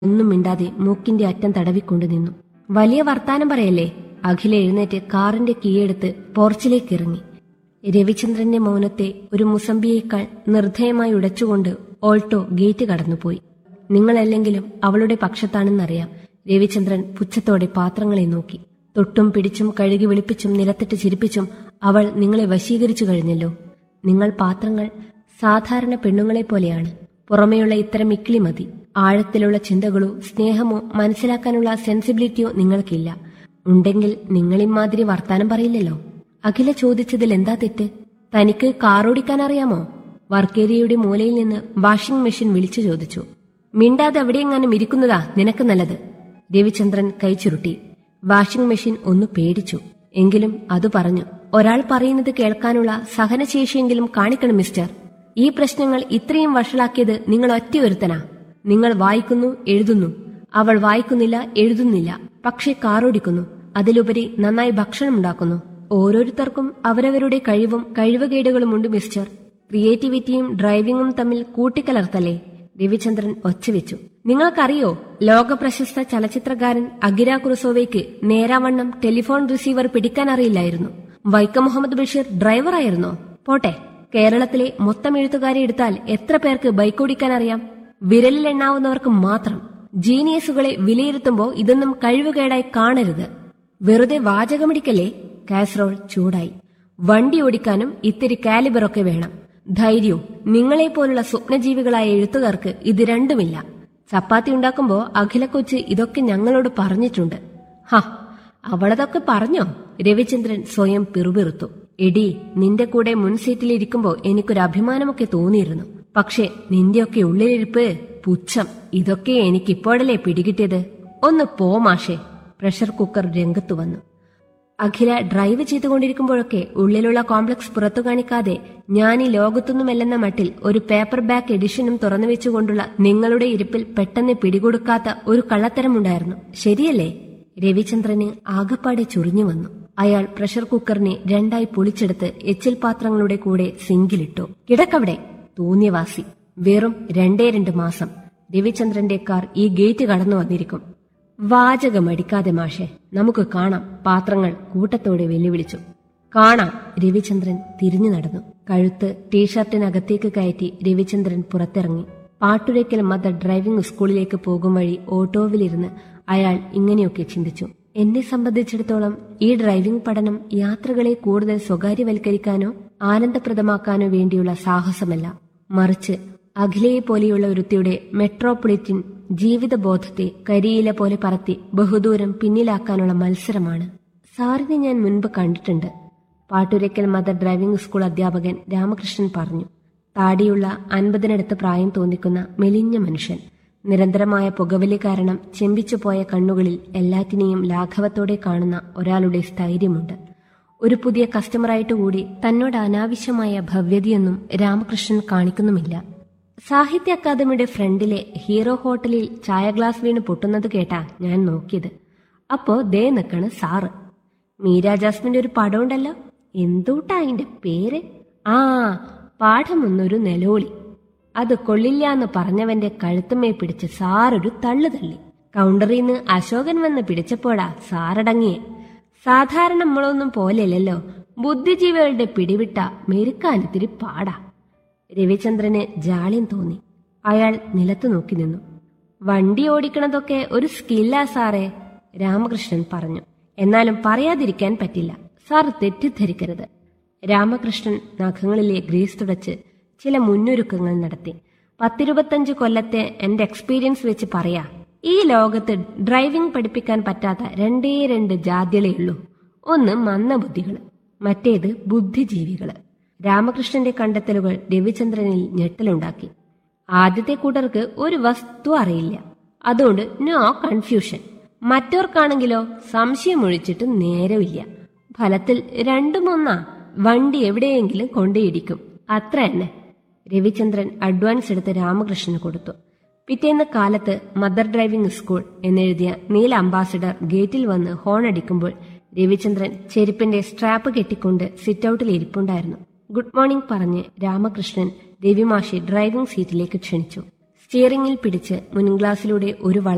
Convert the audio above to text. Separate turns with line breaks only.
ഒന്നും മിണ്ടാതെ മൂക്കിന്റെ അറ്റം തടവിക്കൊണ്ടു നിന്നു വലിയ വർത്താനം പറയല്ലേ അഖില എഴുന്നേറ്റ് കാറിന്റെ കീയെടുത്ത് പോർച്ചിലേക്ക് ഇറങ്ങി രവിചന്ദ്രന്റെ മൗനത്തെ ഒരു മുസമ്പിയേക്കാൾ നിർദ്ധയമായി ഉടച്ചുകൊണ്ട് ഓൾട്ടോ ഗേറ്റ് കടന്നുപോയി നിങ്ങളല്ലെങ്കിലും അവളുടെ പക്ഷത്താണെന്നറിയാം രവിചന്ദ്രൻ പുച്ഛത്തോടെ പാത്രങ്ങളെ നോക്കി തൊട്ടും പിടിച്ചും കഴുകി വിളിപ്പിച്ചും നിലത്തിട്ട് ചിരിപ്പിച്ചും അവൾ നിങ്ങളെ വശീകരിച്ചു കഴിഞ്ഞല്ലോ നിങ്ങൾ പാത്രങ്ങൾ സാധാരണ പെണ്ണുങ്ങളെ പോലെയാണ് പുറമേയുള്ള ഇത്തരം ഇക്കിളി മതി ആഴത്തിലുള്ള ചിന്തകളോ സ്നേഹമോ മനസ്സിലാക്കാനുള്ള സെൻസിബിലിറ്റിയോ നിങ്ങൾക്കില്ല ഉണ്ടെങ്കിൽ നിങ്ങളിമാതിരി വർത്താനം പറയില്ലല്ലോ അഖില ചോദിച്ചതിൽ എന്താ തെറ്റ് തനിക്ക് കാറോടിക്കാൻ അറിയാമോ വർക്കേരിയയുടെ മൂലയിൽ നിന്ന് വാഷിംഗ് മെഷീൻ വിളിച്ചു ചോദിച്ചു മിണ്ടാതെ എവിടെയെങ്ങാനും ഇരിക്കുന്നതാ നിനക്ക് നല്ലത് രവിചന്ദ്രൻ കൈ ചുരുട്ടി വാഷിംഗ് മെഷീൻ ഒന്ന് പേടിച്ചു എങ്കിലും അത് പറഞ്ഞു ഒരാൾ പറയുന്നത് കേൾക്കാനുള്ള സഹനശേഷിയെങ്കിലും കാണിക്കണം മിസ്റ്റർ ഈ പ്രശ്നങ്ങൾ ഇത്രയും വഷളാക്കിയത് നിങ്ങൾ ഒറ്റയൊരുത്തനാ നിങ്ങൾ വായിക്കുന്നു എഴുതുന്നു അവൾ വായിക്കുന്നില്ല എഴുതുന്നില്ല പക്ഷേ കാറോടിക്കുന്നു അതിലുപരി നന്നായി ഭക്ഷണം ഉണ്ടാക്കുന്നു ഓരോരുത്തർക്കും അവരവരുടെ കഴിവും കഴിവുകേടുകളുമുണ്ട് മിസ്റ്റർ ക്രിയേറ്റിവിറ്റിയും ഡ്രൈവിംഗും തമ്മിൽ കൂട്ടിക്കലർത്തല്ലേ രവിചന്ദ്രൻ ഒച്ചവെച്ചു നിങ്ങൾക്കറിയോ ലോകപ്രശസ്ത ചലച്ചിത്രകാരൻ അഗിര കുറുസോവയ്ക്ക് നേരാവണ്ണം ടെലിഫോൺ റിസീവർ പിടിക്കാൻ അറിയില്ലായിരുന്നു വൈക്കം മുഹമ്മദ് ബഷീർ ഡ്രൈവറായിരുന്നോ പോട്ടെ കേരളത്തിലെ മൊത്തം എഴുത്തുകാരെ എടുത്താൽ എത്ര പേർക്ക് ബൈക്ക് ഓടിക്കാൻ അറിയാം വിരലിൽ എണ്ണാവുന്നവർക്ക് മാത്രം ജീനിയസുകളെ വിലയിരുത്തുമ്പോൾ ഇതൊന്നും കഴിവുകേടായി കാണരുത് വെറുതെ വാചകമിടിക്കല്ലേ കാസറോൾ ചൂടായി വണ്ടി ഓടിക്കാനും ഇത്തിരി കാലിബറൊക്കെ വേണം ധൈര്യവും നിങ്ങളെപ്പോലുള്ള സ്വപ്നജീവികളായ എഴുത്തുകാർക്ക് ഇത് രണ്ടുമില്ല ചപ്പാത്തി ഉണ്ടാക്കുമ്പോ അഖില കൊച്ച് ഇതൊക്കെ ഞങ്ങളോട് പറഞ്ഞിട്ടുണ്ട് ഹ അവളതൊക്കെ പറഞ്ഞോ രവിചന്ദ്രൻ സ്വയം പിറുപിറുത്തു എടി നിന്റെ കൂടെ മുൻ സീറ്റിലിരിക്കുമ്പോ എനിക്കൊരു അഭിമാനമൊക്കെ തോന്നിയിരുന്നു പക്ഷെ നിന്റെയൊക്കെ ഉള്ളിലിരിപ്പ് പുച്ഛം ഇതൊക്കെ എനിക്കിപ്പോഴല്ലേ പിടികിട്ടിയത് ഒന്ന് പോ മാഷേ പ്രഷർ കുക്കർ രംഗത്തു വന്നു അഖില ഡ്രൈവ് ചെയ്തുകൊണ്ടിരിക്കുമ്പോഴൊക്കെ ഉള്ളിലുള്ള കോംപ്ലക്സ് പുറത്തു കാണിക്കാതെ ഞാൻ ഈ ലോകത്തൊന്നുമല്ലെന്ന മട്ടിൽ ഒരു പേപ്പർ ബാക്ക് എഡിഷനും തുറന്നു വെച്ചുകൊണ്ടുള്ള നിങ്ങളുടെ ഇരിപ്പിൽ പെട്ടെന്ന് പിടികൊടുക്കാത്ത ഒരു കള്ളത്തരമുണ്ടായിരുന്നു ശരിയല്ലേ രവിചന്ദ്രന് ആകപ്പാടെ ചുറിഞ്ഞു വന്നു അയാൾ പ്രഷർ കുക്കറിനെ രണ്ടായി പൊളിച്ചെടുത്ത് എച്ചിൽ പാത്രങ്ങളുടെ കൂടെ സിങ്കിലിട്ടു കിടക്കവിടെ തൂന്യവാസി വെറും രണ്ടേ രണ്ട് മാസം രവിചന്ദ്രന്റെ കാർ ഈ ഗേറ്റ് കടന്നു വന്നിരിക്കും വാചകമടിക്കാതെ മാഷെ നമുക്ക് കാണാം പാത്രങ്ങൾ കൂട്ടത്തോടെ വെല്ലുവിളിച്ചു കാണാം രവിചന്ദ്രൻ തിരിഞ്ഞു നടന്നു കഴുത്ത് ടീഷർട്ടിനകത്തേക്ക് കയറ്റി രവിചന്ദ്രൻ പുറത്തിറങ്ങി പാട്ടുരയ്ക്കൽ മദർ ഡ്രൈവിംഗ് സ്കൂളിലേക്ക് പോകും വഴി ഓട്ടോവിലിരുന്ന് അയാൾ ഇങ്ങനെയൊക്കെ ചിന്തിച്ചു എന്നെ സംബന്ധിച്ചിടത്തോളം ഈ ഡ്രൈവിംഗ് പഠനം യാത്രകളെ കൂടുതൽ സ്വകാര്യവൽക്കരിക്കാനോ ആനന്ദപ്രദമാക്കാനോ വേണ്ടിയുള്ള സാഹസമല്ല മറിച്ച് അഖിലയെ പോലെയുള്ള ഒരുത്തിയുടെ മെട്രോപൊളിറ്റൻ ജീവിതബോധത്തെ കരിയില പോലെ പറത്തി ബഹുദൂരം പിന്നിലാക്കാനുള്ള മത്സരമാണ് സാറിനെ ഞാൻ മുൻപ് കണ്ടിട്ടുണ്ട് പാട്ടുരയ്ക്കൽ മദർ ഡ്രൈവിംഗ് സ്കൂൾ അധ്യാപകൻ രാമകൃഷ്ണൻ പറഞ്ഞു താടിയുള്ള അൻപതിനടുത്ത് പ്രായം തോന്നിക്കുന്ന മെലിഞ്ഞ മനുഷ്യൻ നിരന്തരമായ പുകവലി കാരണം ചെമ്പിച്ചുപോയ കണ്ണുകളിൽ എല്ലാറ്റിനെയും ലാഘവത്തോടെ കാണുന്ന ഒരാളുടെ സ്ഥൈര്യമുണ്ട് ഒരു പുതിയ കസ്റ്റമറായിട്ട് കൂടി തന്നോട് അനാവശ്യമായ ഭവ്യതയൊന്നും രാമകൃഷ്ണൻ കാണിക്കുന്നുമില്ല സാഹിത്യ അക്കാദമിയുടെ ഫ്രണ്ടിലെ ഹീറോ ഹോട്ടലിൽ ചായ ഗ്ലാസ് വീണ് പൊട്ടുന്നത് കേട്ടാ ഞാൻ നോക്കിയത് അപ്പോ ദേ നിക്കണ് സാറ് മീര ജാസ്മിന്റെ ഒരു പടം ഉണ്ടല്ലോ എന്തൂട്ടാ അതിന്റെ പേര് ആ പാഠമൊന്നൊരു നിലോളി അത് കൊള്ളില്ല എന്ന് പറഞ്ഞവന്റെ കഴുത്തുമേ പിടിച്ച് സാറൊരു തള്ളു തള്ളി കൗണ്ടറിൽ നിന്ന് അശോകൻ വന്ന് പിടിച്ചപ്പോടാ സാറടങ്ങിയെ സാധാരണ നമ്മളൊന്നും പോലെയല്ലല്ലോ ബുദ്ധിജീവികളുടെ പിടിവിട്ട മെരുക്കാനിത്തിരി പാടാ രവിചന്ദ്രന് ജാള്യം തോന്നി അയാൾ നിലത്തു നോക്കി നിന്നു വണ്ടി ഓടിക്കണതൊക്കെ ഒരു സ്കില്ലാ സാറേ രാമകൃഷ്ണൻ പറഞ്ഞു എന്നാലും പറയാതിരിക്കാൻ പറ്റില്ല സാർ തെറ്റിദ്ധരിക്കരുത് രാമകൃഷ്ണൻ നഖങ്ങളിലെ ഗ്രീസ് തുടച്ച് ചില മുന്നൊരുക്കങ്ങൾ നടത്തി പത്തിരുപത്തഞ്ച് കൊല്ലത്തെ എന്റെ എക്സ്പീരിയൻസ് വെച്ച് പറയാ ഈ ലോകത്ത് ഡ്രൈവിംഗ് പഠിപ്പിക്കാൻ പറ്റാത്ത രണ്ടേ രണ്ട് ജാദ്യലേ ഉള്ളൂ ഒന്ന് മന്ദബുദ്ധികള് മറ്റേത് ബുദ്ധിജീവികള് രാമകൃഷ്ണന്റെ കണ്ടെത്തലുകൾ രവിചന്ദ്രനിൽ ഞെട്ടലുണ്ടാക്കി ആദ്യത്തെ കൂട്ടർക്ക് ഒരു വസ്തു അറിയില്ല അതുകൊണ്ട് നോ കൺഫ്യൂഷൻ മറ്റവർക്കാണെങ്കിലോ സംശയമൊഴിച്ചിട്ട് നേരമില്ല ഫലത്തിൽ രണ്ടും ഒന്നാ വണ്ടി എവിടെയെങ്കിലും കൊണ്ടേയിടിക്കും അത്ര തന്നെ രവിചന്ദ്രൻ അഡ്വാൻസ് എടുത്ത് രാമകൃഷ്ണന് കൊടുത്തു പിറ്റേന്ന് കാലത്ത് മദർ ഡ്രൈവിംഗ് സ്കൂൾ എന്നെഴുതിയ നീല അംബാസിഡർ ഗേറ്റിൽ വന്ന് ഹോൺ അടിക്കുമ്പോൾ രവിചന്ദ്രൻ ചെരുപ്പിന്റെ സ്ട്രാപ്പ് കെട്ടിക്കൊണ്ട് സിറ്റൌട്ടിൽ ഇരിപ്പുണ്ടായിരുന്നു ഗുഡ് മോർണിംഗ് പറഞ്ഞ് രാമകൃഷ്ണൻ രവിമാഷി ഡ്രൈവിംഗ് സീറ്റിലേക്ക് ക്ഷണിച്ചു സ്റ്റിയറിംഗിൽ പിടിച്ച് മുൻഗ്ലാസിലൂടെ ഒരു വള